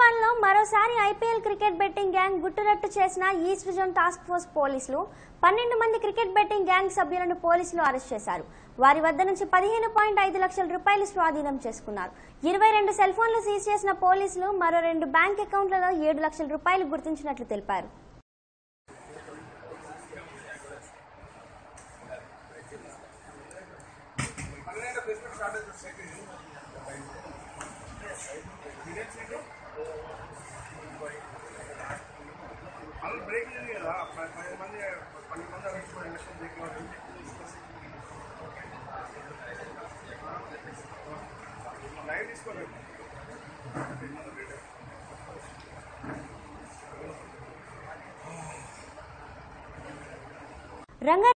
హైదరాబాద్ లో మరోసారి IPL cricket betting gang గుట్టురట్టు చేసిన ఈస్ట్ జోన్ టాస్క్ ఫోర్స్ పోలీసులు పన్నెండు మంది క్రికెట్ బెట్టింగ్ గ్యాంగ్ సభ్యులను పోలీసులు అరెస్ట్ చేశారు వారి వద్ద నుంచి పదిహేను పాయింట్ ఐదు లక్షల రూపాయలు స్వాధీనం చేసుకున్నారు ఇరవై రెండు సెల్ ఫోన్లు సీజ్ చేసిన పోలీసులు మరో రెండు బ్యాంక్ అకౌంట్లలో ఏడు లక్షల రూపాయలు గుర్తించినట్లు తెలిపారు అలా బ్రేక్ లేదు కదా ప- పది మంది పన్నెండు మంది అరెస్ట్ పది లక్షలు బ్రేక్ లేదు లైవ్ తీసుకోలేదు రంగా